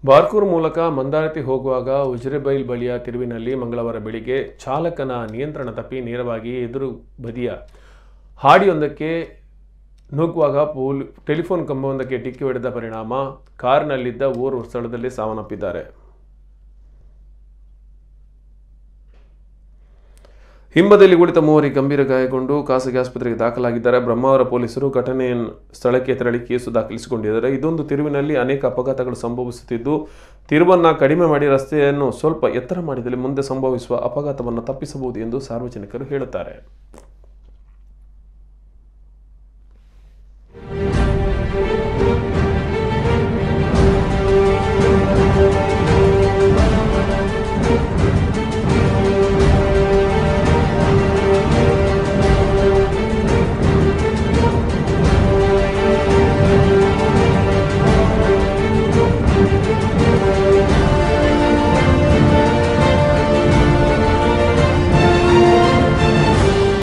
ಬಾರ್ಕೂರ್ ಮೂಲಕ ಮಂದಾರತಿ ಹೋಗುವಾಗ ಉಜಿರೆಬೈಲ್ ಬಳಿಯ ತಿರುವಿನಲ್ಲಿ ಮಂಗಳವಾರ ಬೆಳಿಗ್ಗೆ ಚಾಲಕನ ನಿಯಂತ್ರಣ ತಪ್ಪಿ ನೇರವಾಗಿ ಎದುರು ಬದಿಯ ಹಾಡಿಯೊಂದಕ್ಕೆ ನುಗ್ಗುವಾಗ ಪೋಲ್ ಟೆಲಿಫೋನ್ ಕಂಬವೊಂದಕ್ಕೆ ಡಿಕ್ಕಿ ಹೊಡೆದ ಪರಿಣಾಮ ಕಾರಿನಲ್ಲಿದ್ದ ಓರ್ವ ಸ್ಥಳದಲ್ಲಿ ಸಾವನ್ನಪ್ಪಿದ್ದಾರೆ ಹಿಂಬದಲ್ಲಿ ಕುಳಿತ ಮೂವರಿಗೆ ಗಂಭೀರ ಗಾಯಗೊಂಡು ಖಾಸಗಿ ಆಸ್ಪತ್ರೆಗೆ ದಾಖಲಾಗಿದ್ದಾರೆ ಬ್ರಹ್ಮಾವರ ಪೊಲೀಸರು ಘಟನೆ ಸ್ಥಳಕ್ಕೆ ತೆರಳಿ ಕೇಸು ದಾಖಲಿಸಿಕೊಂಡಿದ್ದಾರೆ ಇದೊಂದು ತಿರುವಿನಲ್ಲಿ ಅನೇಕ ಅಪಘಾತಗಳು ಸಂಭವಿಸುತ್ತಿದ್ದು ತಿರುವನ್ನ ಕಡಿಮೆ ಮಾಡಿ ರಸ್ತೆಯನ್ನು ಸ್ವಲ್ಪ ಎತ್ತರ ಮಾಡಿದಲ್ಲಿ ಮುಂದೆ ಸಂಭವಿಸುವ ಅಪಘಾತವನ್ನು ತಪ್ಪಿಸಬಹುದು ಎಂದು ಸಾರ್ವಜನಿಕರು ಹೇಳುತ್ತಾರೆ